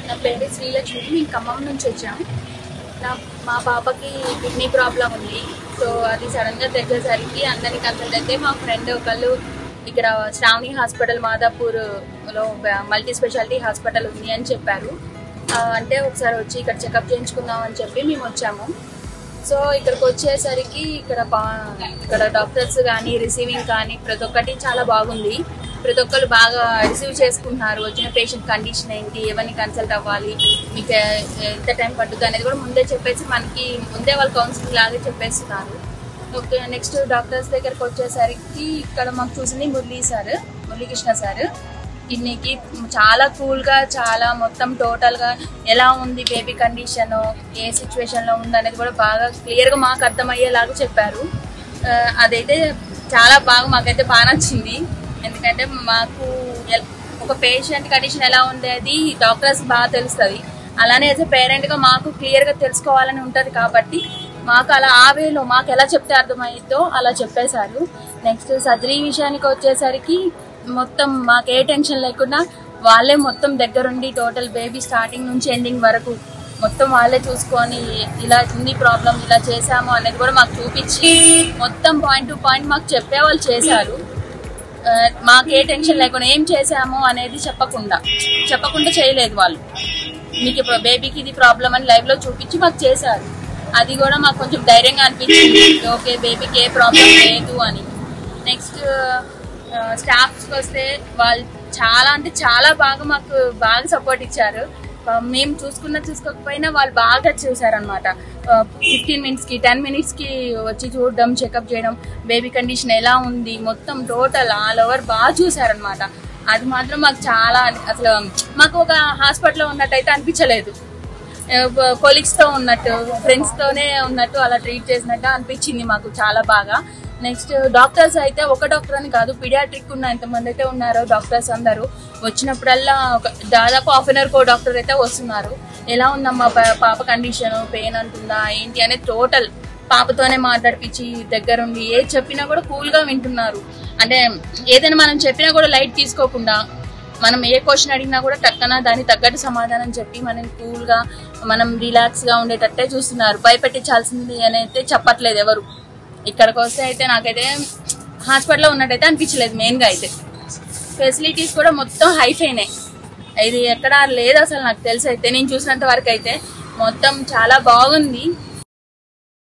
నా పేరు శ్రీలక్ష్మి మేము ఖమ్మం నుంచి వచ్చాం నా మా పాపకి కిడ్నీ ప్రాబ్లం ఉంది సో అది సడన్గా తెచ్చేసరికి అందరినీ కన్సల్ట్ అయితే మా ఫ్రెండ్ ఒకళ్ళు ఇక్కడ శ్రావణి హాస్పిటల్ మాదాపూర్లో మల్టీ స్పెషాలిటీ హాస్పిటల్ ఉంది అని చెప్పారు ఆ, అంటే ఒకసారి వచ్చి ఇక్కడ చెకప్ చేయించుకుందాం అని చెప్పి మేము వచ్చాము సో ఇక్కడికి వచ్చేసరికి ఇక్కడ బా- ఇక్కడ డాక్టర్స్ కానీ రిసీవింగ్ కానీ ప్రతి ఒక్కటి చాలా బాగుంది ప్రతి ఒక్కరు బాగా రిసీవ్ చేసుకుంటున్నారు వచ్చిన పేషెంట్ కండిషన్ ఏంటి ఎవరిని కన్సల్ట్ అవ్వాలి మీకు ఎ- ఎంత టైం పడుతుంది అనేది కూడా ముందే చెప్పేసి మనకి ముందే వాళ్ళు కౌన్సిలింగ్ లాగే చెప్పేస్తున్నారు ఓకే నెక్స్ట్ డాక్టర్స్ దగ్గరకు వచ్చేసరికి ఇక్కడ మాకు చూసింది మురళీ సార్ మురళీకృష్ణ సార్ కిడ్నీకి చాలా కూల్గా చాలా మొత్తం టోటల్గా ఎలా ఉంది బేబీ కండిషన్ ఏ సిచ్యువేషన్లో ఉంది అనేది కూడా బాగా క్లియర్గా మాకు అర్థమయ్యేలాగా చెప్పారు ఆ, అదైతే చాలా బాగా మాకైతే బాగా నచ్చింది ఎందుకంటే మాకు ఎల్- ఒక పేషెంట్ కండిషన్ ఎలా ఉండేది డాక్టర్స్ బాగా తెలుస్తుంది అలానే యాజ్ పేరెంట్గా మాకు క్లియర్గా తెలుసుకోవాలని ఉంటుంది కాబట్టి మాకు అలా ఆ వేలో మాకు ఎలా చెప్తే అర్థమైద్దో అలా చెప్పేశారు నెక్స్ట్ సర్జరీ విషయానికి వచ్చేసరికి మొత్తం మాకు ఏ టెన్షన్ లేకుండా వాళ్ళే మొత్తం దగ్గరుండి టోటల్ బేబీ స్టార్టింగ్ నుంచి ఎండింగ్ వరకు మొత్తం వాళ్ళే చూసుకొని ఇలా ఉంది ప్రాబ్లం ఇలా చేశాము అనేది కూడా మాకు చూపించి మొత్తం పాయింట్ టు పాయింట్ మాకు చెప్పే వాళ్ళు చేశారు ఆ, మాకు ఏ టెన్షన్ లేకుండా ఏం చేశాము అనేది చెప్పకుండా చెప్పకుండా చేయలేదు వాళ్ళు మీకు ఇప్పుడు బేబీకి ఇది ప్రాబ్లం అని లైవ్ లో చూపించి మాకు చేశారు అది కూడా మాకు కొంచెం ధైర్యంగా అనిపించింది ఓకే బేబీకి ఏ ప్రాబ్లం లేదు అని నెక్స్ట్ స్టాఫ్స్ వస్తే వాళ్ళు చాలా అంటే చాలా బాగా మాకు బాగా సపోర్ట్ ఇచ్చారు ఆ, మేము చూసుకున్న చూసుకోకపోయినా వాళ్ళు బాగా చూసారనమాట ఫిఫ్టీన్ మినిట్స్కి టెన్ మినిట్స్కి వచ్చి చూడడం చెకప్ చేయడం బేబీ కండిషన్ ఎలా ఉంది మొత్తం టోటల్ ఆల్ ఓవర్ బాగా చూసారనమాట అది మాత్రం మాకు చాలా అసలు మాకు ఒక హాస్పిటల్లో ఉన్నట్టయితే అనిపించలేదు కొలీగ్స్ తో ఉన్నట్టు ఫ్రెండ్స్ తోనే ఉన్నట్టు అలా ట్రీట్ చేసినట్టు అనిపించింది మాకు చాలా బాగా నెక్స్ట్ డాక్టర్స్ అయితే ఒక డాక్టర్ అని కాదు పిడియాట్రిక్ ఉన్న ఎంతమంది అయితే ఉన్నారో డాక్టర్స్ అందరూ వచ్చినప్పుడల్లా ఒక దాదాపు హాఫ్ అన్ అవర్ కో డాక్టర్ అయితే వస్తున్నారు ఎలా ఉందమ్మా పా- పాప కండిషన్ పెయిన్ అంటుందా ఏంటి అనేది టోటల్ పాపతోనే మాట్లాడిపించి దగ్గరుండి ఏది చెప్పినా కూడా కూల్ గా వింటున్నారు అంటే ఏదైనా మనం చెప్పినా కూడా లైట్ తీసుకోకుండా మనం ఏ క్వశ్చన్ అడిగినా కూడా టక్కన దానికి తగ్గట్టు సమాధానం చెప్పి మనం కూల్ గా మనం రిలాక్స్ గా ఉండేటట్టే చూస్తున్నారు భయపెట్టించాల్సింది అని అయితే చెప్పట్లేదు ఎవరు ఇక్కడికి వస్తే అయితే నాకైతే హాస్పిటల్లో ఉన్నట్టయితే అనిపించలేదు మెయిన్ గా అయితే ఫెసిలిటీస్ కూడా మొత్తం హైఫైనాయి ఇది ఎక్కడ లేదు అసలు నాకు తెలిసి అయితే నేను చూసినంత వరకు అయితే మొత్తం చాలా బాగుంది